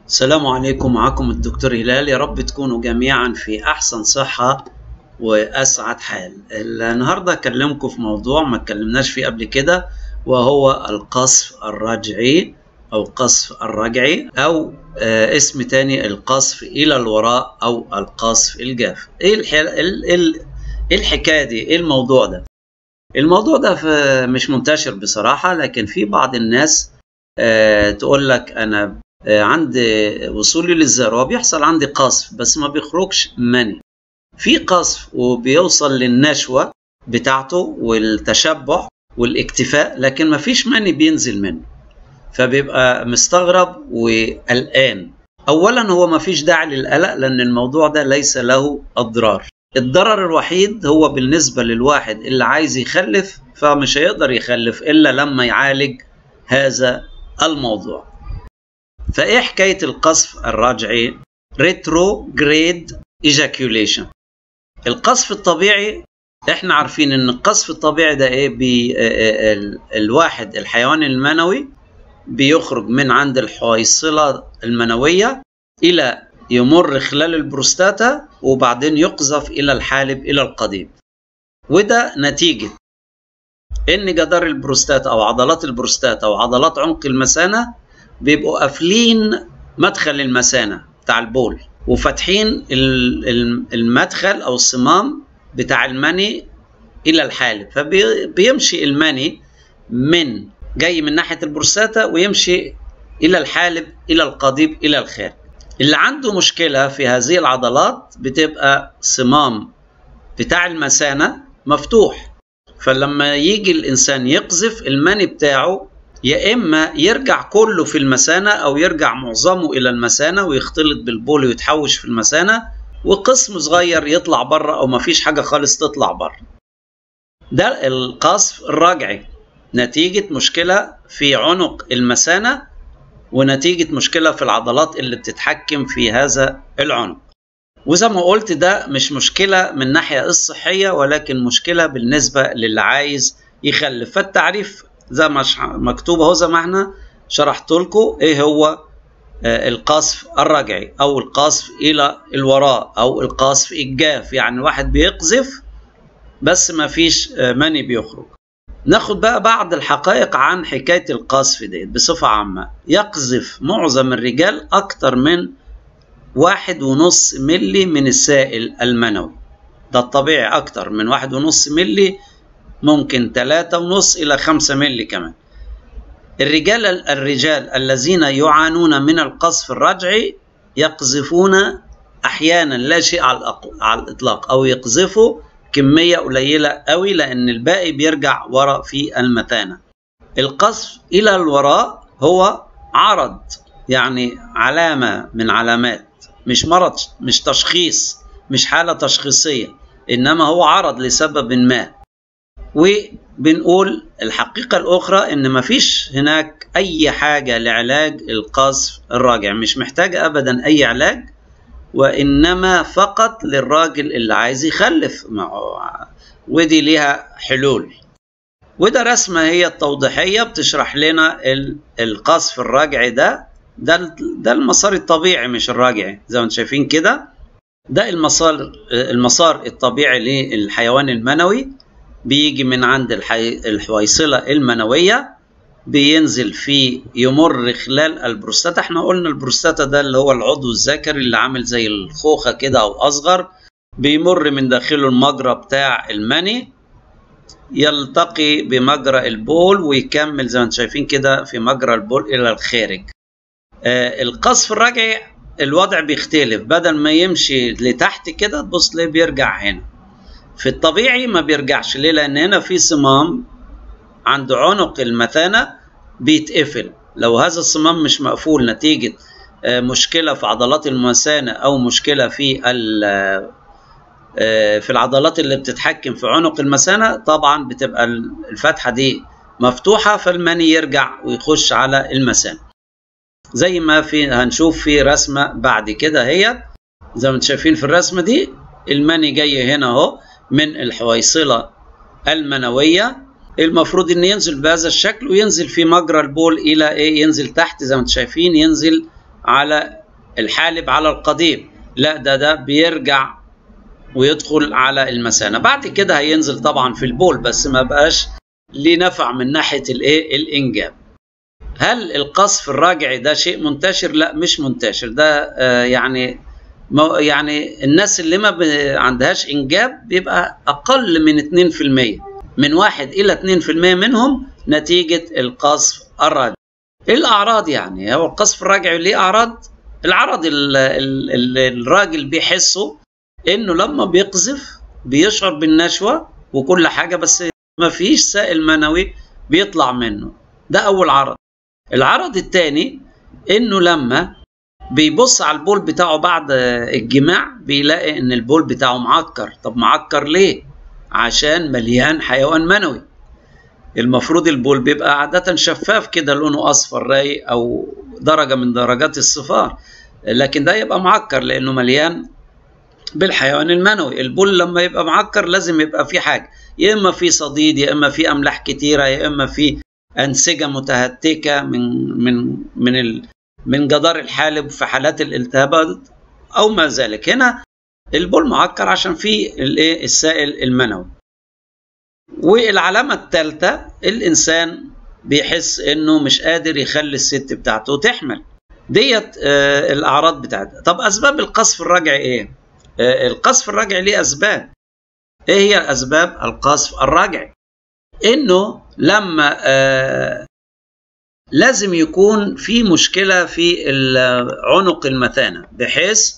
السلام عليكم معكم الدكتور هلال يا رب تكونوا جميعا في أحسن صحة وأسعد حال النهاردة أكلمكم في موضوع ما اتكلمناش فيه قبل كده وهو القصف الرجعي أو القصف الرجعي أو آه اسم تاني القصف إلى الوراء أو القصف الجاف إيه الح... ال... ال... الحكاية دي إيه الموضوع ده الموضوع ده في مش منتشر بصراحة لكن في بعض الناس آه تقول لك أنا آه عند وصولي للذروة بيحصل عندي قصف بس ما بيخرجش مني في قصف وبيوصل للنشوة بتاعته والتشبع والاكتفاء لكن ما فيش مني بينزل منه فبيبقى مستغرب وقلقان اولا هو ما فيش داعي للقلق لان الموضوع ده ليس له اضرار الضرر الوحيد هو بالنسبة للواحد اللي عايز يخلف فمش هيقدر يخلف إلا لما يعالج هذا الموضوع فإيه حكاية القصف الراجعي ريترو جريد ejaculation القصف الطبيعي احنا عارفين ان القصف الطبيعي ده ايه بي الواحد الحيوان المنوي بيخرج من عند الحويصلة المنوية إلى يمر خلال البروستاتا وبعدين يقذف إلى الحالب إلى القضيب وده نتيجة إن جدار البروستاتا أو عضلات البروستاتا أو عضلات عنق المثانة بيبقوا قافلين مدخل المثانة بتاع البول وفاتحين المدخل أو الصمام بتاع المني إلى الحالب فبيمشي المني من جاي من ناحية البروستاتا ويمشي إلى الحالب إلى القضيب إلى الخارج اللي عنده مشكلة في هذه العضلات بتبقى صمام بتاع المثانة مفتوح فلما يجي الإنسان يقذف المني بتاعه يا إما يرجع كله في المثانة أو يرجع معظمه إلى المثانة ويختلط بالبول ويتحوش في المثانة وقسم صغير يطلع بره أو مفيش حاجة خالص تطلع بره ده القصف الراجعي نتيجة مشكلة في عنق المثانة ونتيجة مشكلة في العضلات اللي بتتحكم في هذا العنق وزي ما قلت ده مش مشكلة من الناحية الصحية ولكن مشكلة بالنسبة للي عايز يخلف فالتعريف زي ما مكتوب اهو زي ما احنا شرحت لكم ايه هو القصف الرجعي او القصف الى الوراء او القصف الجاف يعني الواحد بيقذف بس ما فيش مني بيخرج ناخد بقى بعض الحقائق عن حكاية القذف دي بصفة عامة يقذف معظم الرجال أكتر من واحد ونص ملي من السائل المنوي ده الطبيعي أكتر من واحد ونص ملي ممكن ثلاثة ونص إلى خمسة ملي كمان الرجال الرجال الذين يعانون من القذف الرجعي يقذفون أحيانا لا شيء على الإطلاق أو يقذفوا كمية قليلة قوي لأن الباقي بيرجع وراء في المثانة القصف إلى الوراء هو عرض يعني علامة من علامات مش مرض مش تشخيص مش حالة تشخيصية إنما هو عرض لسبب ما وبنقول الحقيقة الأخرى إن مفيش هناك أي حاجة لعلاج القصف الراجع مش محتاج أبدا أي علاج وإنما فقط للراجل اللي عايز يخلف ودي ليها حلول وده رسمة هي التوضيحية بتشرح لنا القصف الراجعي ده ده ده المسار الطبيعي مش الراجعي زي ما انتم شايفين كده ده المسار المسار الطبيعي للحيوان المنوي بيجي من عند الحي... الحويصلة المنوية بينزل في يمر خلال البروستاتا احنا قلنا البروستاتا ده اللي هو العضو الذكري اللي عامل زي الخوخة كده او اصغر بيمر من داخله المجرى بتاع المني يلتقي بمجرى البول ويكمل زي ما انتم شايفين كده في مجرى البول الى الخارج آه القصف الرجعي الوضع بيختلف بدل ما يمشي لتحت كده تبص ليه بيرجع هنا في الطبيعي ما بيرجعش ليه لان هنا في صمام عند عنق المثانة بيتقفل لو هذا الصمام مش مقفول نتيجة مشكلة في عضلات المثانة أو مشكلة في في العضلات اللي بتتحكم في عنق المثانة طبعا بتبقى الفتحة دي مفتوحة فالمني يرجع ويخش على المثانة زي ما في هنشوف في رسمة بعد كده هي زي ما انتم شايفين في الرسمة دي المني جاي هنا اهو من الحويصلة المنوية المفروض ان ينزل بهذا الشكل وينزل في مجرى البول الى ايه ينزل تحت زي ما انتم شايفين ينزل على الحالب على القضيب لا ده ده بيرجع ويدخل على المثانه بعد كده هينزل طبعا في البول بس ما بقاش ليه نفع من ناحيه الايه الانجاب هل القصف الراجعي ده شيء منتشر لا مش منتشر ده آه يعني يعني الناس اللي ما عندهاش انجاب بيبقى اقل من 2% من 1 الى 2% منهم نتيجه القصف الراجعي ايه الاعراض يعني هو القصف الراجعي ليه اعراض العرض اللي الراجل بيحسه انه لما بيقذف بيشعر بالنشوه وكل حاجه بس ما فيش سائل منوي بيطلع منه ده اول عرض العرض الثاني انه لما بيبص على البول بتاعه بعد الجماع بيلاقي ان البول بتاعه معكر طب معكر ليه عشان مليان حيوان منوي المفروض البول بيبقى عادة شفاف كده لونه أصفر رايق أو درجة من درجات الصفار لكن ده يبقى معكر لأنه مليان بالحيوان المنوي البول لما يبقى معكر لازم يبقى فيه حاجة يا إما في صديد يا إما في أملاح كتيرة يا إما في أنسجة متهتكة من من من ال من جدار الحالب في حالات الالتهابات أو ما ذلك هنا البول معكر عشان فيه الايه السائل المنوي والعلامة الثالثة الإنسان بيحس إنه مش قادر يخلي الست بتاعته تحمل ديت آه الأعراض بتاعتها طب أسباب القصف الرجعي إيه؟ آه القصف الرجعي ليه أسباب إيه هي أسباب القصف الرجعي؟ إنه لما آه لازم يكون في مشكلة في عنق المثانة بحيث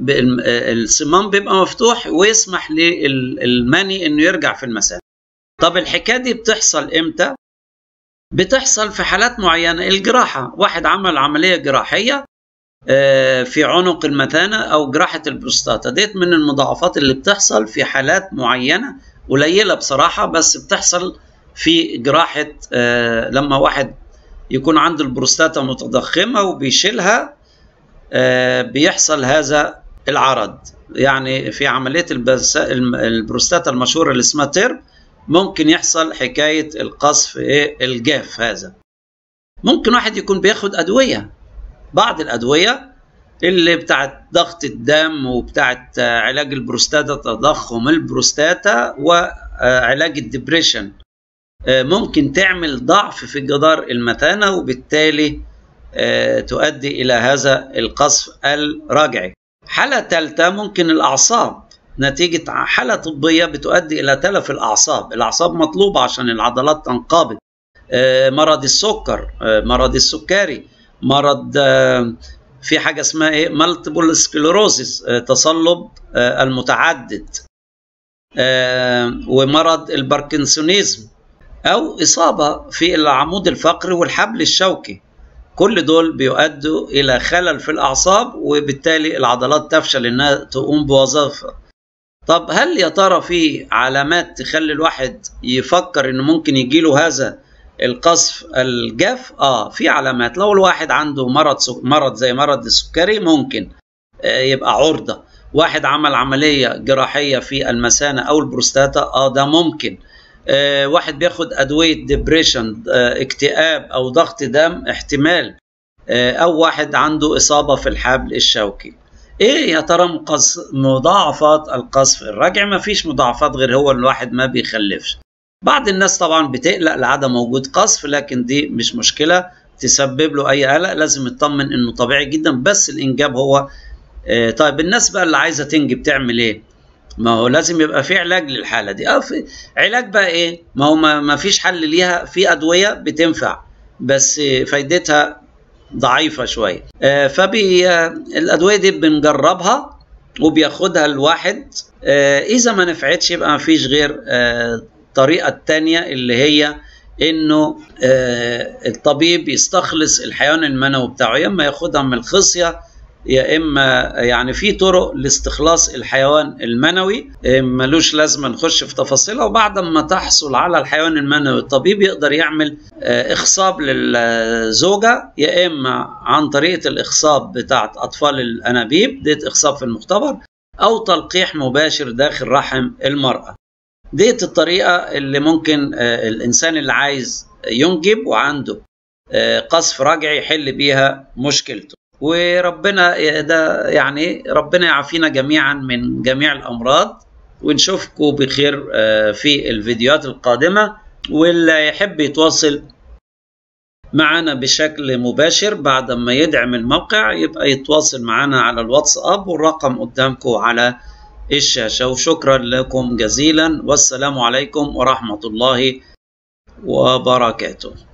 الصمام بيبقى مفتوح ويسمح للمني انه يرجع في المثانه طب الحكايه دي بتحصل امتى بتحصل في حالات معينه الجراحه واحد عمل عمليه جراحيه في عنق المثانه او جراحه البروستاتا ديت من المضاعفات اللي بتحصل في حالات معينه قليله بصراحه بس بتحصل في جراحه لما واحد يكون عنده البروستاتا متضخمه وبيشيلها بيحصل هذا العرض يعني في عمليه البروستاتا المشهوره اللي اسمها تيرب ممكن يحصل حكايه القصف ايه الجاف هذا ممكن واحد يكون بياخد ادويه بعض الادويه اللي بتاعت ضغط الدم وبتاعت علاج البروستاتا تضخم البروستاتا وعلاج الدبريشن ممكن تعمل ضعف في جدار المثانه وبالتالي تؤدي الى هذا القصف الراجعي حالة ثالثة ممكن الأعصاب نتيجة حالة طبية بتؤدي إلى تلف الأعصاب الأعصاب مطلوبة عشان العضلات تنقبض مرض السكر مرض السكري مرض في حاجة اسمها إيه مالتيبل سكليروزيس تصلب المتعدد ومرض الباركنسونيزم أو إصابة في العمود الفقري والحبل الشوكي كل دول بيؤدوا الى خلل في الاعصاب وبالتالي العضلات تفشل انها تقوم بوظائفها طب هل يا ترى في علامات تخلي الواحد يفكر انه ممكن يجيله هذا القصف الجاف اه في علامات لو الواحد عنده مرض مرض زي مرض السكري ممكن آه يبقى عرضه واحد عمل عمليه جراحيه في المثانه او البروستاتا اه ده ممكن آه واحد بياخد ادويه ديبريشن آه اكتئاب او ضغط دم احتمال آه او واحد عنده اصابه في الحبل الشوكي ايه يا ترى مضاعفات القصف الرجع ما فيش مضاعفات غير هو الواحد ما بيخلفش بعض الناس طبعا بتقلق لعدم وجود قصف لكن دي مش مشكله تسبب له اي قلق لازم يطمن انه طبيعي جدا بس الانجاب هو طيب الناس بقى اللي عايزه تنجب تعمل ايه ما هو لازم يبقى في علاج للحاله دي اه في علاج بقى ايه ما هو ما فيش حل ليها في ادويه بتنفع بس فايدتها ضعيفه شويه آه فبي آه الادويه دي بنجربها وبياخدها الواحد آه اذا ما نفعتش يبقى ما فيش غير الطريقه الثانيه اللي هي انه الطبيب يستخلص الحيوان المنوي بتاعه يا اما ياخدها من الخصيه يا اما يعني في طرق لاستخلاص الحيوان المنوي ملوش لازمه نخش في تفاصيلها وبعد ما تحصل على الحيوان المنوي الطبيب يقدر يعمل اخصاب للزوجه يا اما عن طريقه الاخصاب بتاعه اطفال الانابيب ديت اخصاب في المختبر او تلقيح مباشر داخل رحم المراه ديت الطريقه اللي ممكن الانسان اللي عايز ينجب وعنده قصف رجعي يحل بيها مشكلته وربنا ده يعني ربنا يعافينا جميعا من جميع الامراض ونشوفكم بخير في الفيديوهات القادمه واللي يحب يتواصل معنا بشكل مباشر بعد ما يدعم الموقع يبقى يتواصل معنا على الواتساب والرقم قدامكم على الشاشة وشكرا لكم جزيلا والسلام عليكم ورحمة الله وبركاته